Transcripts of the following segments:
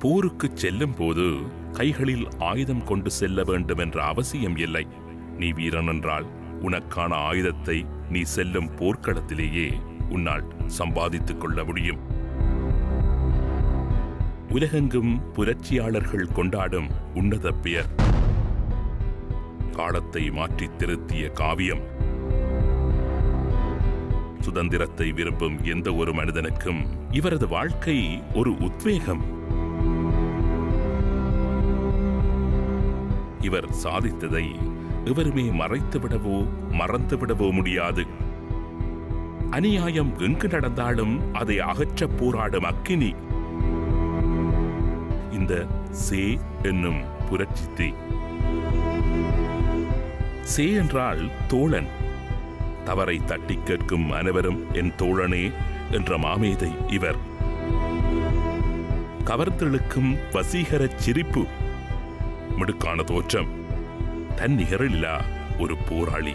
போருக்கு செல்லும் போது கைகளில் ஆயுதம் கொண்டு செல்ல வேண்டும் என்ற அவசியம் இல்லை நீ வீரன் என்றால் உனக்கான ஆயுதத்தை நீ செல்லும் போர்க்களத்திலேயே உன்னால் சம்பாதித்துக் கொள்ள முடியும் உலகெங்கும் புரட்சியாளர்கள் கொண்டாடும் உன்னத பெயர் காலத்தை மாற்றித் திருத்திய காவியம் சுதந்திரத்தை விரும்பும் எந்த ஒரு மனிதனுக்கும் இவரது வாழ்க்கை ஒரு உத்வேகம் இவர் சாதித்ததை எவருமே மறைத்துவிடவோ மறந்துவிடவோ முடியாது அநியாயம் எங்கு நடந்தாலும் அதை அகற்றப் போராடும் அக்கினி இந்த சே என்னும் புரட்சித்தை சே என்றால் தோழன் தவறை தட்டி கேட்கும் அனைவரும் என் தோழனே என்ற மாமேதை இவர் கவர்ந்தெழுக்கும் வசீகரச் சிரிப்பு மிடுக்கான தோற்றம் தன்னிகரில்லா ஒரு போராளி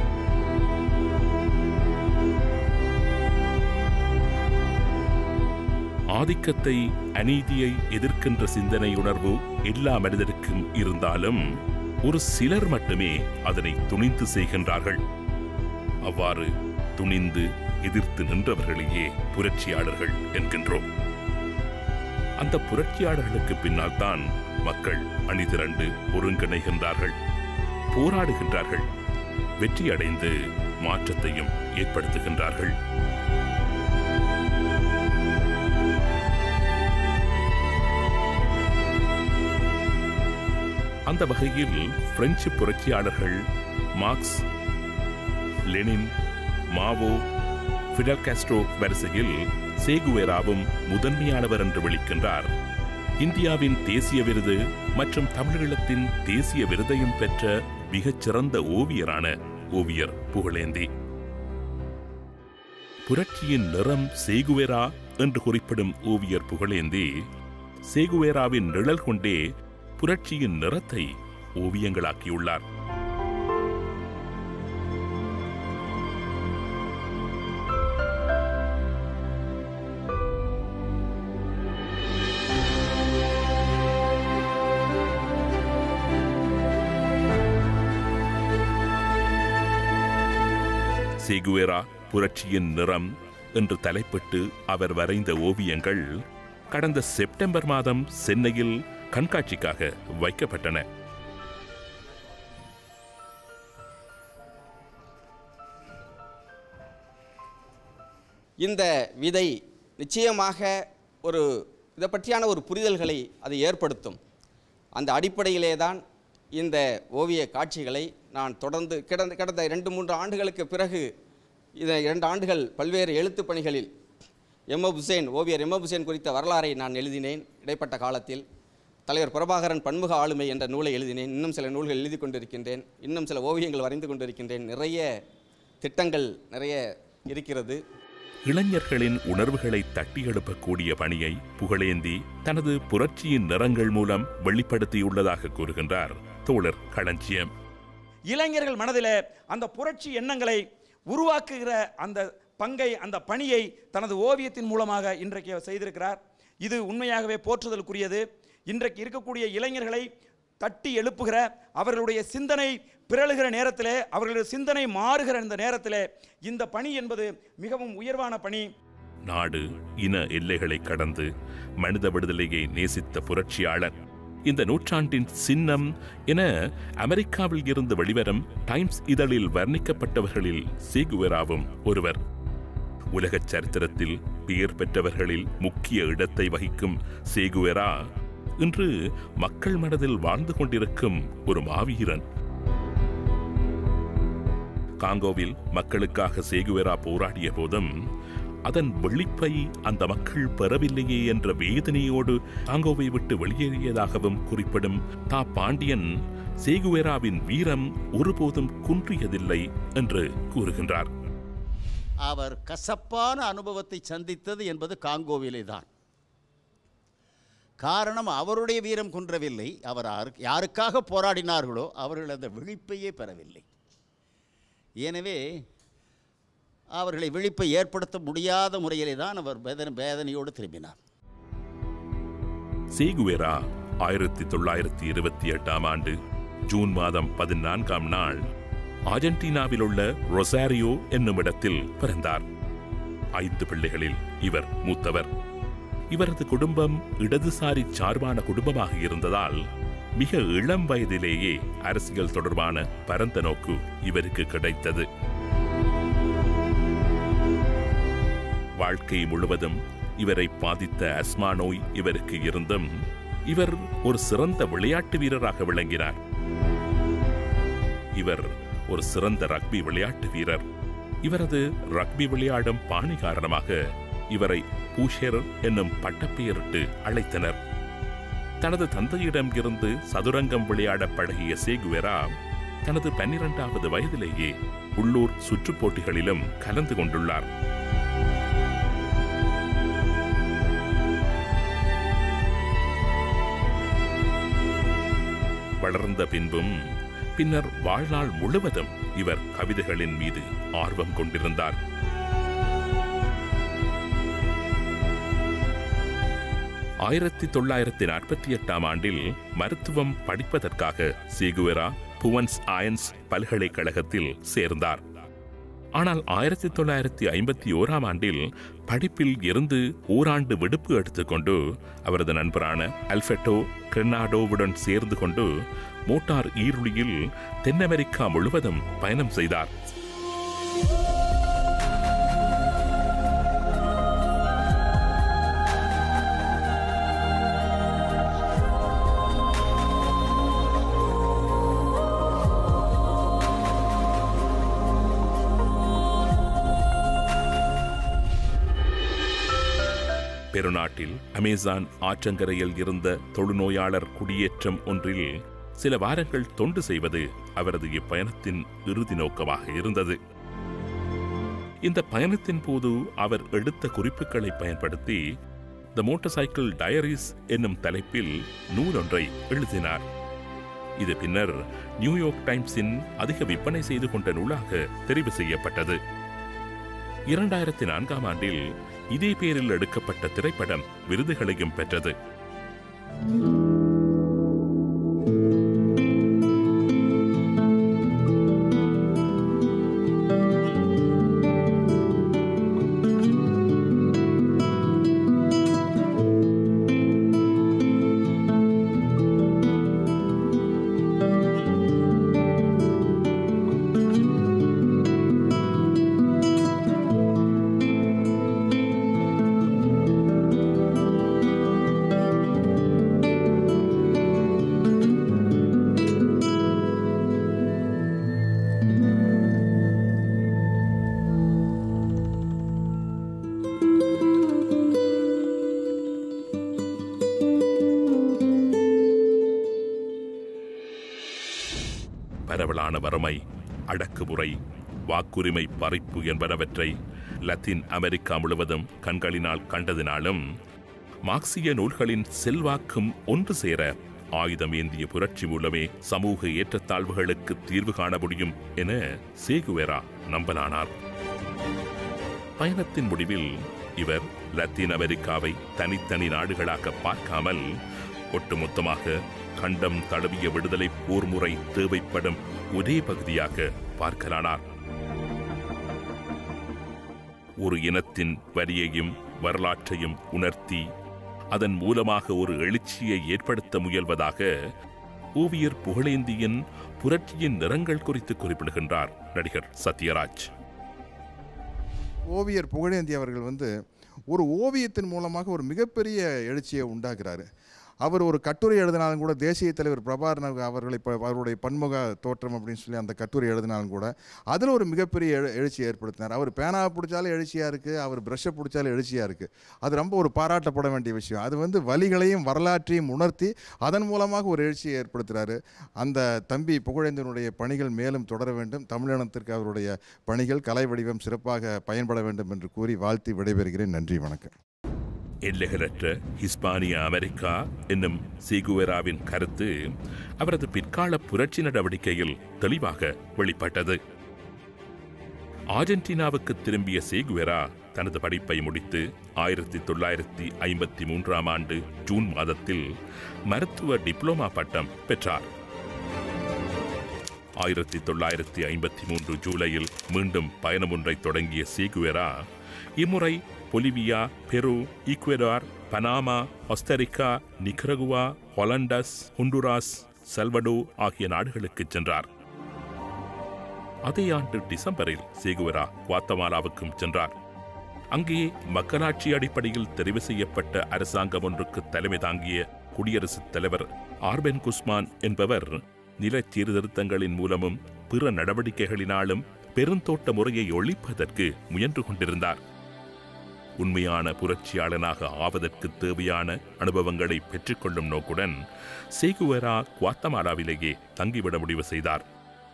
ஆதிக்கத்தை அநீதியை எதிர்க்கின்ற சிந்தனை உணர்வு எல்லா மனிதருக்கும் இருந்தாலும் ஒரு சிலர் மட்டுமே அதனை துணிந்து செய்கின்றார்கள் அவ்வாறு துணிந்து எதிர்த்து நின்றவர்களையே புரட்சியாளர்கள் என்கின்றோம் அந்த புரட்சியாளர்களுக்கு பின்னால் தான் மக்கள் அணிதிரண்டு ஒருங்கிணைகின்றார்கள் போராடுகின்றார்கள் வெற்றியடைந்து மாற்றத்தையும் ஏற்படுத்துகின்றார்கள் அந்த வகையில் பிரெஞ்சு புரட்சியாளர்கள் Marx Lenin Mao Fidel Castro வரிசையில் சேகுவேராவும் முதன்மையானவர் என்று விളിக்கின்றார் இந்தியாவின் தேசிய விருது மற்றும் தமிழீழத்தின் தேசிய விருதையும் பெற்ற மிகச்சிறந்த ஓவியரான ஓவியர் புகழேந்தி புரட்சியின் நிறம் சேகுவேரா என்று குறிப்பிடும் ஓவியர் புகழேந்தி சேகுவேராவின் நிழல் கொண்டே புரட்சியின் நிறத்தை ஓவியங்களாக்கியுள்ளார் சேகுவேரா புரட்சியின் நிறம் என்று தலைப்பிட்டு அவர் வரைந்த ஓவியங்கள் கடந்த செப்டம்பர் மாதம் சென்னையில் கண்காட்சிக்காக வைக்கப்பட்டன இந்த விதை நிச்சயமாக ஒரு இதை பற்றியான ஒரு புரிதல்களை அது ஏற்படுத்தும் அந்த அடிப்படையிலே தான் இந்த ஓவிய காட்சிகளை நான் தொடர்ந்து கிடந்த கடந்த ரெண்டு மூன்று ஆண்டுகளுக்கு பிறகு இந்த இரண்டு ஆண்டுகள் பல்வேறு எழுத்துப் பணிகளில் எம் ஹுசேன் ஓவியர் எம் ஹுசேன் குறித்த வரலாறை நான் எழுதினேன் இடைப்பட்ட காலத்தில் தலைவர் பிரபாகரன் பன்முக ஆளுமை என்ற நூலை எழுதினேன் இன்னும் சில நூல்கள் எழுதி கொண்டிருக்கின்றேன் இன்னும் சில ஓவியங்கள் வரைந்து கொண்டிருக்கின்றேன் நிறைய திட்டங்கள் நிறைய இருக்கிறது இளைஞர்களின் உணர்வுகளை தட்டி எழுப்பக்கூடிய பணியை புகழேந்தி தனது புரட்சியின் நிறங்கள் மூலம் வெளிப்படுத்தியுள்ளதாக கூறுகின்றார் தோழர் களஞ்சியம் இளைஞர்கள் மனதில் அந்த புரட்சி எண்ணங்களை உருவாக்குகிற அந்த பங்கை அந்த பணியை தனது ஓவியத்தின் மூலமாக இன்றைக்கு செய்திருக்கிறார் இது உண்மையாகவே போற்றுதலுக்குரியது இன்றைக்கு இருக்கக்கூடிய இளைஞர்களை தட்டி எழுப்புகிற அவர்களுடைய சிந்தனை பிறழுகிற நேரத்திலே அவர்களுடைய சிந்தனை மாறுகிற இந்த நேரத்திலே இந்த பணி என்பது மிகவும் உயர்வான பணி நாடு இன எல்லைகளை கடந்து மனித விடுதலையை நேசித்த புரட்சியாளர் இந்த நூற்றாண்டின் சின்னம் என அமெரிக்காவில் இருந்து வெளிவரும் டைம்ஸ் இதழில் வர்ணிக்கப்பட்டவர்களில் சேகுவேராவும் ஒருவர் உலகச் சரித்திரத்தில் பெயர் பெற்றவர்களில் முக்கிய இடத்தை வகிக்கும் சேகுவேரா இன்று மக்கள் மனதில் வாழ்ந்து கொண்டிருக்கும் ஒரு மாவீரன் காங்கோவில் மக்களுக்காக சேகுவேரா போராடிய போதும் அதன் வெளிப்பை அந்த மக்கள் பெறவில்லையே என்ற வேதனையோடு காங்கோவை விட்டு வெளியேறியதாகவும் குறிப்பிடும் தா பாண்டியன் சேகுவேராவின் வீரம் ஒருபோதும் குன்றியதில்லை என்று கூறுகின்றார் அவர் கசப்பான அனுபவத்தை சந்தித்தது என்பது காங்கோவிலே தான் காரணம் அவருடைய வீரம் குன்றவில்லை அவர் யாரு- யாருக்காக போராடினார்களோ அவர்கள் அந்த விழிப்பையே பெறவில்லை எனவே அவர்களை விழிப்பை ஏற்படுத்த முடியாத முறையிலே தான் அவர் வேதனை வேதனையோடு திரும்பினார் சேகுவேரா ஆயிரத்தி தொள்ளாயிரத்தி இருபத்தி எட்டாம் ஆண்டு ஜூன் மாதம் பதினான்காம் நாள் அர்ஜென்டினாவில் உள்ள ரொசாரியோ என்னும் இடத்தில் பிறந்தார் ஐந்து பிள்ளைகளில் இவர் மூத்தவர் இவரது குடும்பம் இடதுசாரி சார்பான குடும்பமாக இருந்ததால் மிக இளம் வயதிலேயே அரசியல் தொடர்பான பரந்த நோக்கு இவருக்கு கிடைத்தது வாழ்க்கை முழுவதும் இவரை பாதித்த அஸ்மா நோய் இவருக்கு இருந்தும் இவர் ஒரு சிறந்த விளையாட்டு வீரராக விளங்கினார் இவர் ஒரு சிறந்த ரக்பி விளையாட்டு வீரர் இவரது ரக்பி விளையாடும் பாணி காரணமாக இவரை பூஷர் என்னும் பட்டப்பெயரிட்டு அழைத்தனர் தனது தந்தையிடம் இருந்து சதுரங்கம் விளையாட பழகிய சேகுவேரா தனது பன்னிரண்டாவது வயதிலேயே உள்ளூர் சுற்றுப் போட்டிகளிலும் கலந்து கொண்டுள்ளார் வளர்ந்த பின்பும் பின்னர் வாழ்நாள் முழுவதும் இவர் கவிதைகளின் மீது ஆர்வம் கொண்டிருந்தார் ஆயிரத்தி தொள்ளாயிரத்தி நாற்பத்தி எட்டாம் ஆண்டில் மருத்துவம் படிப்பதற்காக சீகுவேரா புவன்ஸ் ஆயன்ஸ் பல்கலைக்கழகத்தில் சேர்ந்தார் ஆனால் ஆயிரத்தி தொள்ளாயிரத்தி ஐம்பத்தி ஓராம் ஆண்டில் படிப்பில் இருந்து ஓராண்டு விடுப்பு எடுத்துக்கொண்டு அவரது நண்பரான அல்ஃபெட்டோ கிரெனாடோவுடன் சேர்ந்து கொண்டு மோட்டார் ஈருளியில் தென் அமெரிக்கா முழுவதும் பயணம் செய்தார் பெருநாட்டில் அமேசான் ஆற்றங்கரையில் இருந்த தொழுநோயாளர் குடியேற்றம் ஒன்றில் சில வாரங்கள் தொண்டு செய்வது அவரது இப்பயணத்தின் இறுதி நோக்கமாக இருந்தது இந்த பயணத்தின் போது அவர் எடுத்த குறிப்புகளை பயன்படுத்தி த மோட்டார் சைக்கிள் டயரிஸ் என்னும் தலைப்பில் நூலொன்றை எழுதினார் இது பின்னர் நியூயார்க் டைம்ஸின் அதிக விற்பனை செய்து கொண்ட நூலாக தெரிவு செய்யப்பட்டது இரண்டாயிரத்தி நான்காம் ஆண்டில் இதே பேரில் எடுக்கப்பட்ட திரைப்படம் விருதுகளையும் பெற்றது பரவலான வறுமை அடக்குமுறை வாக்குரிமை பறிப்பு என்பனவற்றை லத்தீன் அமெரிக்கா முழுவதும் கண்களினால் கண்டதினாலும் மார்க்சிய நூல்களின் செல்வாக்கும் ஒன்று சேர ஆயுதம் ஏந்திய புரட்சி மூலமே சமூக ஏற்றத்தாழ்வுகளுக்கு தீர்வு காண முடியும் என சேகுவேரா நம்பலானார் பயணத்தின் முடிவில் இவர் லத்தீன் அமெரிக்காவை தனித்தனி நாடுகளாக பார்க்காமல் ஒட்டுமொத்தமாக கண்டம் தழுவிய விடுதலை போர் முறை தேவைப்படும் ஒரே பகுதியாக பார்க்கலானார் ஒரு இனத்தின் வரியையும் வரலாற்றையும் உணர்த்தி அதன் மூலமாக ஒரு எழுச்சியை ஏற்படுத்த முயல்வதாக ஓவியர் புகழேந்தியின் புரட்சியின் நிறங்கள் குறித்து குறிப்பிடுகின்றார் நடிகர் சத்யராஜ் ஓவியர் புகழேந்தி அவர்கள் வந்து ஒரு ஓவியத்தின் மூலமாக ஒரு மிகப்பெரிய எழுச்சியை உண்டாக்குறாரு அவர் ஒரு கட்டுரை எழுதினாலும் கூட தேசிய தலைவர் பிரபாகரன் அவர்களை இப்போ அவருடைய பன்முக தோற்றம் அப்படின்னு சொல்லி அந்த கட்டுரை எழுதினாலும் கூட அதில் ஒரு மிகப்பெரிய எழு எழுச்சியை ஏற்படுத்தினார் அவர் பேனாவை பிடிச்சாலும் எழுச்சியாக இருக்குது அவர் ப்ரஷ்ஷை பிடிச்சாலும் எழுச்சியாக இருக்குது அது ரொம்ப ஒரு பாராட்டப்பட வேண்டிய விஷயம் அது வந்து வழிகளையும் வரலாற்றையும் உணர்த்தி அதன் மூலமாக ஒரு எழுச்சியை ஏற்படுத்துகிறாரு அந்த தம்பி புகழேந்தனுடைய பணிகள் மேலும் தொடர வேண்டும் தமிழினத்திற்கு அவருடைய பணிகள் கலை வடிவம் சிறப்பாக பயன்பட வேண்டும் என்று கூறி வாழ்த்தி விடைபெறுகிறேன் நன்றி வணக்கம் எல்லைகளற்ற ஹிஸ்பானிய அமெரிக்கா என்னும் சீகுவேராவின் கருத்து அவரது பிற்கால புரட்சி நடவடிக்கையில் தெளிவாக வெளிப்பட்டது ஆர்ஜென்டினாவுக்கு திரும்பிய சீகுவேரா தனது படிப்பை முடித்து ஆயிரத்தி தொள்ளாயிரத்தி ஐம்பத்தி மூன்றாம் ஆண்டு ஜூன் மாதத்தில் மருத்துவ டிப்ளோமா பட்டம் பெற்றார் ஆயிரத்தி தொள்ளாயிரத்தி ஐம்பத்தி மூன்று ஜூலையில் மீண்டும் பயணம் ஒன்றை தொடங்கிய சீகுவேரா இம்முறை பொலிவியா பெரு ஈக்வெடார் பனாமா ஆஸ்தரிக்கா நிக்ரகுவா ஹொலண்டஸ் ஹுண்டுராஸ் சல்வடோ ஆகிய நாடுகளுக்கு சென்றார் அதே ஆண்டு டிசம்பரில் சேகுவரா குவாத்தமாலாவுக்கும் சென்றார் அங்கே மக்களாட்சி அடிப்படையில் தெரிவு செய்யப்பட்ட அரசாங்கம் ஒன்றுக்கு தலைமை தாங்கிய குடியரசுத் தலைவர் ஆர்பென் குஸ்மான் என்பவர் நில சீர்திருத்தங்களின் மூலமும் பிற நடவடிக்கைகளினாலும் பெருந்தோட்ட முறையை ஒழிப்பதற்கு முயன்று கொண்டிருந்தார் உண்மையான புரட்சியாளனாக ஆவதற்கு தேவையான அனுபவங்களை பெற்றுக்கொள்ளும் நோக்குடன் சேகுவரா குவாத்தமாலாவிலேயே தங்கிவிட முடிவு செய்தார்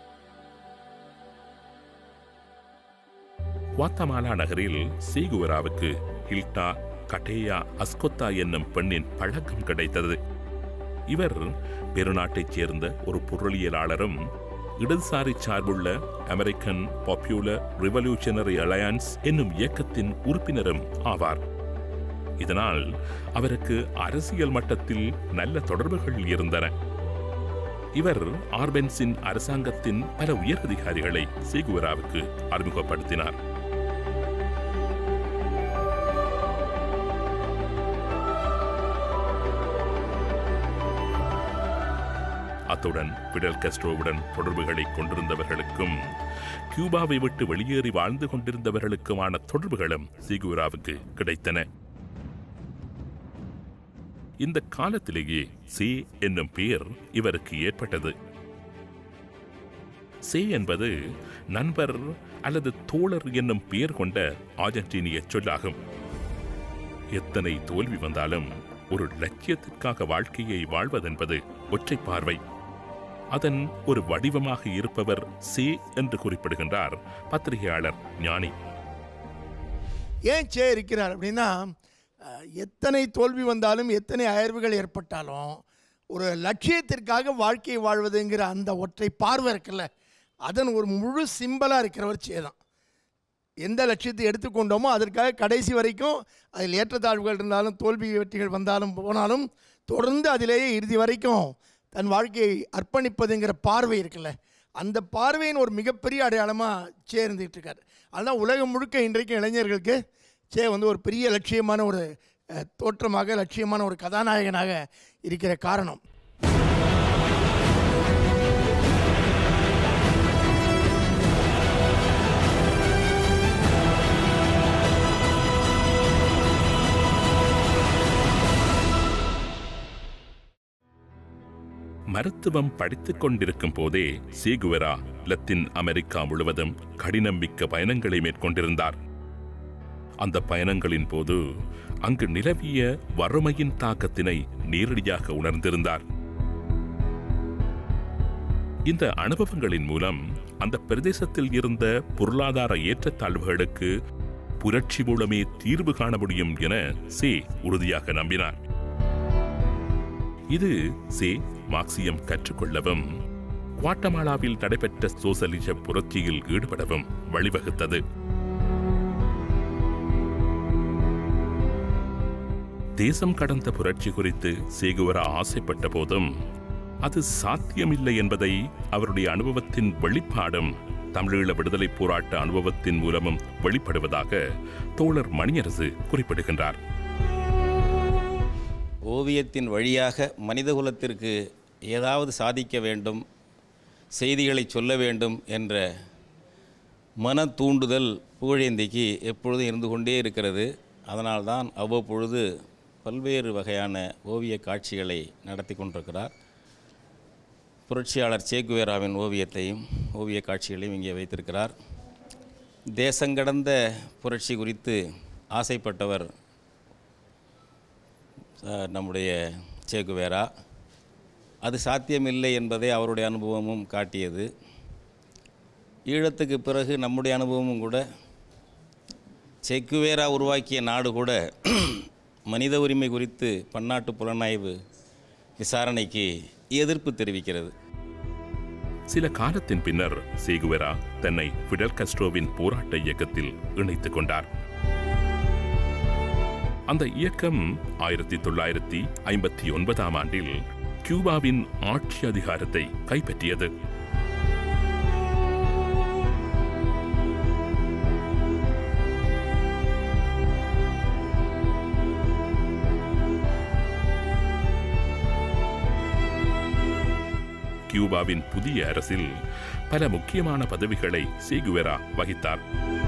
குவாத்தமாலா நகரில் சீகுவராவுக்கு ஹில்டா கட்டேயா அஸ்கொத்தா என்னும் பெண்ணின் பழக்கம் கிடைத்தது இவர் பெருநாட்டைச் சேர்ந்த ஒரு பொருளியலாளரும் இடதுசாரி சார்புள்ள அமெரிக்கன் பாப்புலர் ரிவல்யூஷனரி அலையன்ஸ் என்னும் இயக்கத்தின் உறுப்பினரும் ஆவார் இதனால் அவருக்கு அரசியல் மட்டத்தில் நல்ல தொடர்புகள் இருந்தன இவர் ஆர்பென்ஸின் அரசாங்கத்தின் பல உயரதிகாரிகளை சீகுவராவுக்கு அறிமுகப்படுத்தினார் அத்துடன் பிடல் கஸ்ட்ரோவுடன் தொடர்புகளை கொண்டிருந்தவர்களுக்கும் கியூபாவை விட்டு வெளியேறி வாழ்ந்து கொண்டிருந்தவர்களுக்குமான தொடர்புகளும் சீகுவராவுக்கு கிடைத்தன இந்த காலத்திலேயே சே என்னும் பெயர் இவருக்கு ஏற்பட்டது சே என்பது நண்பர் அல்லது தோழர் என்னும் பெயர் கொண்ட ஆர்ஜென்டினிய சொல்லாகும் எத்தனை தோல்வி வந்தாலும் ஒரு லட்சியத்திற்காக வாழ்க்கையை வாழ்வதென்பது ஒற்றை பார்வை அதன் ஒரு வடிவமாக இருப்பவர் சே என்று குறிப்பிடுகின்றார் பத்திரிகையாளர் ஞானி ஏன் சே இருக்கிறார் அப்படின்னா அஹ், எத்தனை தோல்வி வந்தாலும் எத்தனை அயர்வுகள் ஏற்பட்டாலும் ஒரு லட்சியத்திற்காக வாழ்க்கையை வாழ்வதுங்கிற அந்த ஒற்றை பார்வை இருக்குல்ல அதன் ஒரு முழு சிம்பலாக இருக்கிறவர் சே தான் எந்த லட்சியத்தை எடுத்துக்கொண்டோமோ அதற்காக கடைசி வரைக்கும் அதில் ஏற்றத்தாழ்வுகள் இருந்தாலும் தோல்வி வெற்றிகள் வந்தாலும் போனாலும் தொடர்ந்து அதிலேயே இறுதி வரைக்கும் தன் வாழ்க்கையை அர்ப்பணிப்பதுங்கிற பார்வை இருக்குல்ல அந்த பார்வையின் ஒரு மிகப்பெரிய அடையாளமாக சே இருந்துகிட்டு இருக்கார் அதுதான் உலகம் முழுக்க இன்றைக்கு இளைஞர்களுக்கு சே வந்து ஒரு பெரிய லட்சியமான ஒரு அஹ், தோற்றமாக லட்சியமான ஒரு கதாநாயகனாக இருக்கிற காரணம் மருத்துவம் படித்துக் கொண்டிருக்கும் போதே சீகுவரா லத்தீன் அமெரிக்கா முழுவதும் கடினமிக்க பயணங்களை மேற்கொண்டிருந்தார் அந்த பயணங்களின் போது அங்கு நிலவிய வறுமையின் தாக்கத்தினை நேரடியாக உணர்ந்திருந்தார் இந்த அனுபவங்களின் மூலம் அந்த பிரதேசத்தில் இருந்த பொருளாதார ஏற்றத்தாழ்வுகளுக்கு புரட்சி மூலமே தீர்வு காண முடியும் என சே உறுதியாக நம்பினார் இது சே மார்க்சியம் கற்றுக்கொள்ளவும் குவாட்டமாலாவில் நடைபெற்ற சோசலிச புரட்சியில் ஈடுபடவும் வழிவகுத்தது தேசம் கடந்த புரட்சி குறித்து சேகுவரா ஆசைப்பட்ட போதும் அது சாத்தியமில்லை என்பதை அவருடைய அனுபவத்தின் வெளிப்பாடும் தமிழீழ விடுதலை போராட்ட அனுபவத்தின் மூலமும் வெளிப்படுவதாக தோழர் மணியரசு குறிப்பிடுகின்றார் ஓவியத்தின் வழியாக மனிதகுலத்திற்கு ஏதாவது சாதிக்க வேண்டும் செய்திகளை சொல்ல வேண்டும் என்ற மன தூண்டுதல் புகழேந்திக்கு எப்பொழுதும் இருந்து கொண்டே இருக்கிறது அதனால்தான் அவ்வப்பொழுது பல்வேறு வகையான ஓவிய காட்சிகளை நடத்தி கொண்டிருக்கிறார் புரட்சியாளர் சேகுவேராவின் ஓவியத்தையும் ஓவிய காட்சிகளையும் இங்கே வைத்திருக்கிறார் தேசங்கடந்த புரட்சி குறித்து ஆசைப்பட்டவர் அஹ், நம்முடைய சேகுவேரா அது சாத்தியமில்லை என்பதை அவருடைய அனுபவமும் காட்டியது ஈழத்துக்கு பிறகு நம்முடைய அனுபவமும் கூட செக்குவேரா உருவாக்கிய நாடு கூட மனித உரிமை குறித்து பன்னாட்டு புலனாய்வு விசாரணைக்கு எதிர்ப்பு தெரிவிக்கிறது சில காலத்தின் பின்னர் சேகுவேரா தன்னை ஃபிடல் கஸ்ட்ரோவின் போராட்ட இயக்கத்தில் இணைத்துக் கொண்டார் அந்த இயக்கம் ஆயிரத்தி தொள்ளாயிரத்தி ஐம்பத்தி ஒன்பதாம் ஆண்டில் கியூபாவின் ஆட்சி அதிகாரத்தை கைப்பற்றியது கியூபாவின் புதிய அரசில் பல முக்கியமான பதவிகளை சேகுவேரா வகித்தார்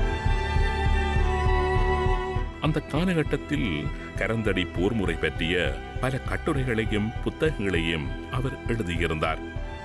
அந்த காலகட்டத்தில் கரந்தடி போர்முறை பற்றிய பல கட்டுரைகளையும் புத்தகங்களையும் அவர் எழுதியிருந்தார்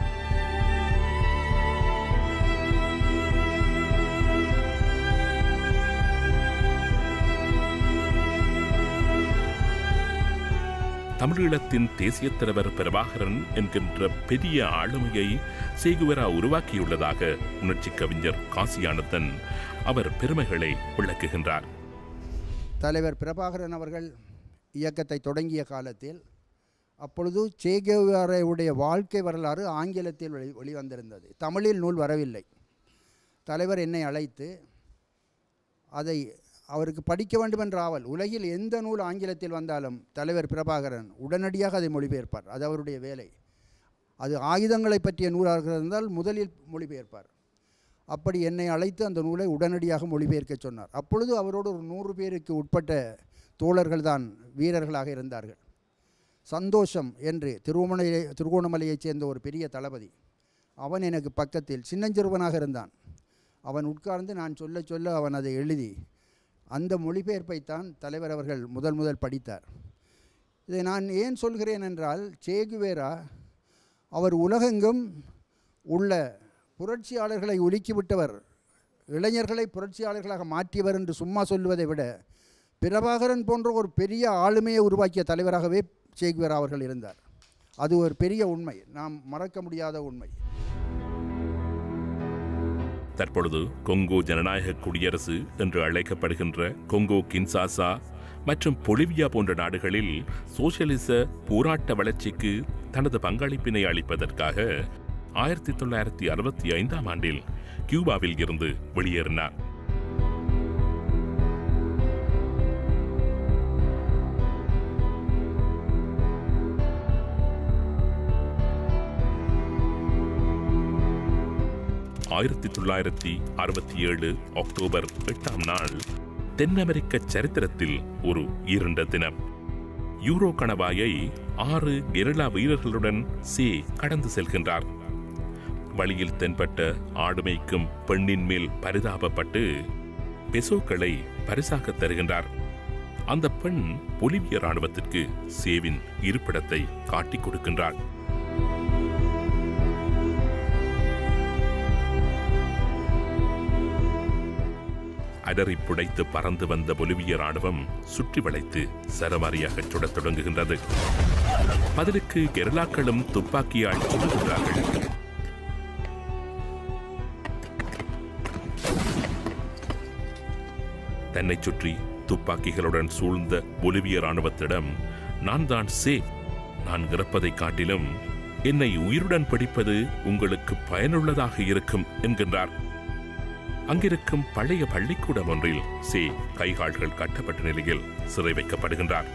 தமிழீழத்தின் தேசிய தலைவர் பிரபாகரன் என்கின்ற பெரிய ஆளுமையை சேகுவரா உருவாக்கியுள்ளதாக உணர்ச்சி கவிஞர் காசியானந்தன் அவர் பெருமைகளை விளக்குகின்றார் தலைவர் பிரபாகரன் அவர்கள் இயக்கத்தை தொடங்கிய காலத்தில் அப்பொழுது சேகேவாரையுடைய வாழ்க்கை வரலாறு ஆங்கிலத்தில் வெளி வெளிவந்திருந்தது தமிழில் நூல் வரவில்லை தலைவர் என்னை அழைத்து அதை அவருக்கு படிக்க வேண்டும் என்ற ஆவல் உலகில் எந்த நூல் ஆங்கிலத்தில் வந்தாலும் தலைவர் பிரபாகரன் உடனடியாக அதை மொழிபெயர்ப்பார் அது அவருடைய வேலை அது ஆயுதங்களை பற்றிய நூலாக இருந்தால் முதலில் மொழிபெயர்ப்பார் அப்படி என்னை அழைத்து அந்த நூலை உடனடியாக மொழிபெயர்க்க சொன்னார் அப்பொழுது அவரோடு ஒரு நூறு பேருக்கு உட்பட்ட தோழர்கள் தான் வீரர்களாக இருந்தார்கள் சந்தோஷம் என்று திருவண்ணாமலை திருகோணமலையைச் சேர்ந்த ஒரு பெரிய தளபதி அவன் எனக்கு பக்கத்தில் சின்னஞ்சிறுவனாக இருந்தான் அவன் உட்கார்ந்து நான் சொல்ல சொல்ல அவன் அதை எழுதி அந்த மொழிபெயர்ப்பைத்தான் தலைவர் அவர்கள் முதல் முதல் படித்தார் இதை நான் ஏன் சொல்கிறேன் என்றால் சேகுவேரா அவர் உலகெங்கும் உள்ள புரட்சியாளர்களை ஒலுக்கிவிட்டவர் இளைஞர்களை புரட்சியாளர்களாக மாற்றியவர் என்று சும்மா சொல்லுவதை விட பிரபாகரன் போன்ற ஒரு பெரிய ஆளுமையை உருவாக்கிய தலைவராகவே சேகுவேரா அவர்கள் இருந்தார் அது ஒரு பெரிய உண்மை நாம் மறக்க முடியாத உண்மை தற்பொழுது கொங்கோ ஜனநாயக குடியரசு என்று அழைக்கப்படுகின்ற கொங்கோ கின்சாசா மற்றும் பொலிவியா போன்ற நாடுகளில் சோசியலிச போராட்ட வளர்ச்சிக்கு தனது பங்களிப்பினை அளிப்பதற்காக ஆயிரத்தி தொள்ளாயிரத்தி அறுபத்தி ஐந்தாம் ஆண்டில் கியூபாவில் இருந்து வெளியேறினார் ஆயிரத்தி தொள்ளாயிரத்தி அறுபத்தி ஏழு அக்டோபர் எட்டாம் நாள் தென் அமெரிக்க சரித்திரத்தில் ஒரு இருண்ட தினம் யூரோ கணவாயை ஆறு கெரில்லா வீரர்களுடன் சே கடந்து செல்கின்றார் வழியில் தென்பட்ட ஆடுமைக்கும் பெண்ணின் மேல் பரிதாபப்பட்டு பெசோக்களை பரிசாக தருகின்றார் அந்த பெண் பொலிவிய ராணுவத்திற்கு சேவின் இருப்பிடத்தை காட்டிக் கொடுக்கின்றார் அடறி புடைத்து பறந்து வந்த பொலிவிய ராணுவம் சுற்றி வளைத்து சரமாரியாக சுடத் தொடங்குகின்றது பதிலுக்கு கெரலாக்களும் துப்பாக்கியால் சுடுகின்றார்கள் தன்னைச் சுற்றி துப்பாக்கிகளுடன் சூழ்ந்த பொலிவிய ராணுவத்திடம் நான் தான் சே நான் இறப்பதைக் காட்டிலும் என்னை உயிருடன் பிடிப்பது உங்களுக்கு பயனுள்ளதாக இருக்கும் என்கின்றார் அங்கிருக்கும் பழைய பள்ளிக்கூடம் ஒன்றில் சே கைகால்கள் கட்டப்பட்ட நிலையில் சிறை வைக்கப்படுகின்றார்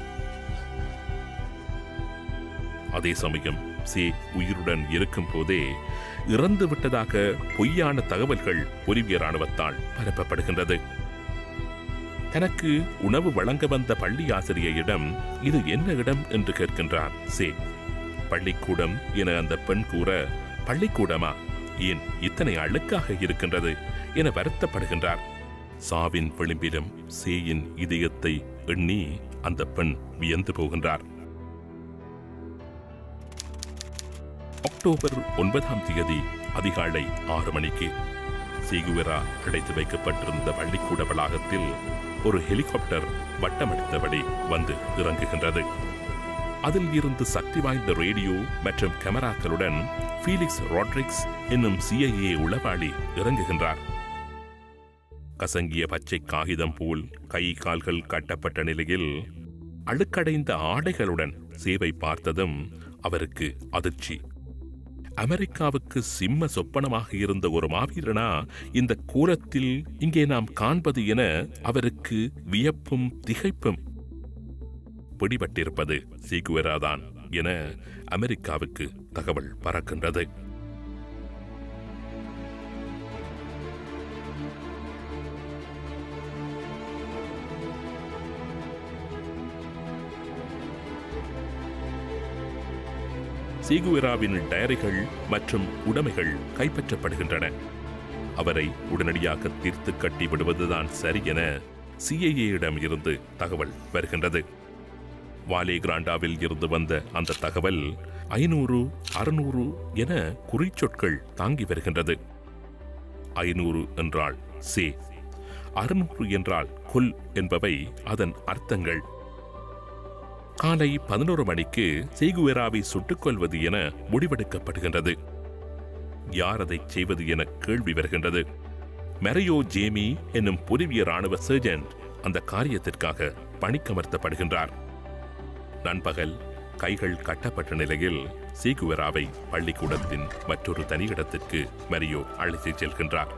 அதே சமயம் சே உயிருடன் இருக்கும் போதே இறந்து விட்டதாக பொய்யான தகவல்கள் பொலிவிய ராணுவத்தால் பரப்பப்படுகின்றது தனக்கு உணவு வழங்க வந்த பள்ளி ஆசிரியரிடம் இது என்ன இடம் என்று கேட்கின்றார் சே பள்ளிக்கூடம் என அந்த பெண் கூற பள்ளிக்கூடமா ஏன் இத்தனை அழுக்காக இருக்கின்றது என வருத்தப்படுகின்றார் சாவின் விளிம்பிலும் சேயின் இதயத்தை எண்ணி அந்த பெண் வியந்து போகின்றார் அக்டோபர் ஒன்பதாம் தேதி அதிகாலை ஆறு மணிக்கு சீகுவரா அடைத்து வைக்கப்பட்டிருந்த பள்ளிக்கூட வளாகத்தில் ஒரு ஹெலிகாப்டர் வட்டமடித்தபடி வந்து இறங்குகின்றது அதில் இருந்து சக்தி வாய்ந்த ரேடியோ மற்றும் கேமராக்களுடன் ஃபீலிக்ஸ் ராட்ரிக்ஸ் என்னும் சிஐஏ உளவாளி இறங்குகின்றார் கசங்கிய பச்சை காகிதம் போல் கை கால்கள் கட்டப்பட்ட நிலையில் அழுக்கடைந்த ஆடைகளுடன் சேவை பார்த்ததும் அவருக்கு அதிர்ச்சி அமெரிக்காவுக்கு சிம்ம சொப்பனமாக இருந்த ஒரு மாவீரனா இந்த கோலத்தில் இங்கே நாம் காண்பது என அவருக்கு வியப்பும் திகைப்பும் பிடிபட்டிருப்பது சீகுவராதான் என அமெரிக்காவுக்கு தகவல் பறக்கின்றது சீகுவேராவின் டயரிகள் மற்றும் உடைமைகள் கைப்பற்றப்படுகின்றன அவரை உடனடியாக தீர்த்து கட்டி விடுவதுதான் சரி என சிஐஏயிடம் இருந்து தகவல் வருகின்றது வாலே கிராண்டாவில் இருந்து வந்த அந்த தகவல் ஐநூறு அறுநூறு என குறிச்சொற்கள் தாங்கி வருகின்றது ஐநூறு என்றால் சே அறுநூறு என்றால் கொல் என்பவை அதன் அர்த்தங்கள் காலை பதினோரு மணிக்கு சேகுவேராவை சுட்டுக் கொல்வது என முடிவெடுக்கப்படுகின்றது யார் அதை செய்வது என கேள்வி வருகின்றது மெரையோ ஜேமி என்னும் புதுவிய ராணுவ சர்ஜன்ட் அந்த காரியத்திற்காக பணிக்கமர்த்தப்படுகின்றார் நண்பகல் கைகள் கட்டப்பட்ட நிலையில் சீகுவராவை பள்ளிக்கூடத்தின் மற்றொரு தனியிடத்திற்கு மரியோ அழைத்துச் செல்கின்றார்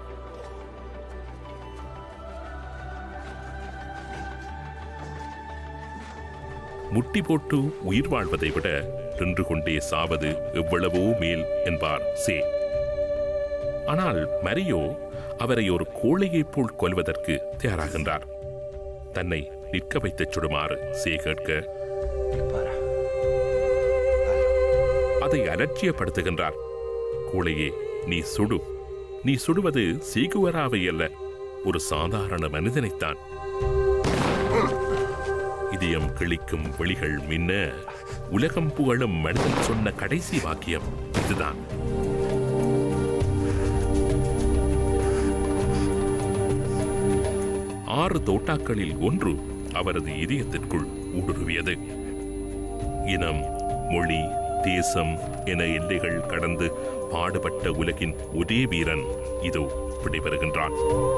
முட்டி போட்டு உயிர் வாழ்வதை விட நின்று கொண்டே சாவது எவ்வளவோ மேல் என்பார் சே ஆனால் மரியோ அவரை ஒரு கோழையைப் போல் கொல்வதற்கு தயாராகின்றார் தன்னை நிற்க வைத்துச் சுடுமாறு சே கேட்க அதை அலட்சியப்படுத்துகின்றார் கோழையே நீ சுடு நீ சுடுவது சீகுவராவை அல்ல ஒரு சாதாரண மனிதனைத்தான் இதயம் கிழிக்கும் விழிகள் மின்ன உலகம் புகழும் மனிதன் சொன்ன கடைசி வாக்கியம் இதுதான் ஆறு தோட்டாக்களில் ஒன்று அவரது இதயத்திற்குள் ஊடுருவியது இனம் மொழி தேசம் என எல்லைகள் கடந்து பாடுபட்ட உலகின் ஒரே வீரன் இதோ விடைபெறுகின்றான்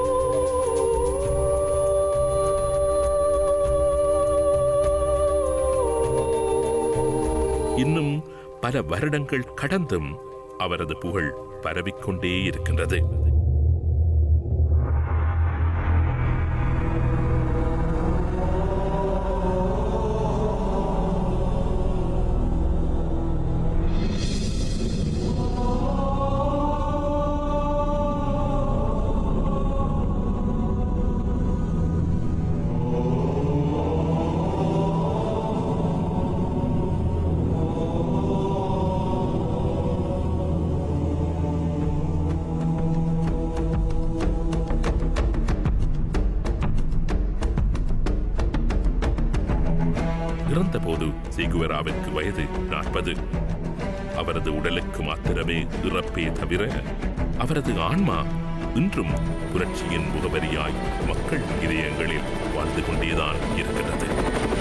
இன்னும் பல வருடங்கள் கடந்தும் அவரது புகழ் பரவிக்கொண்டே இருக்கின்றது இறந்தபோது சீகுவராவிற்கு வயது நாற்பது அவரது உடலுக்கு மாத்திரமே இறப்பே தவிர அவரது ஆன்மா இன்றும் புரட்சியின் முகவரியாய் மக்கள் இதயங்களில் வாழ்ந்து கொண்டேதான் இருக்கிறது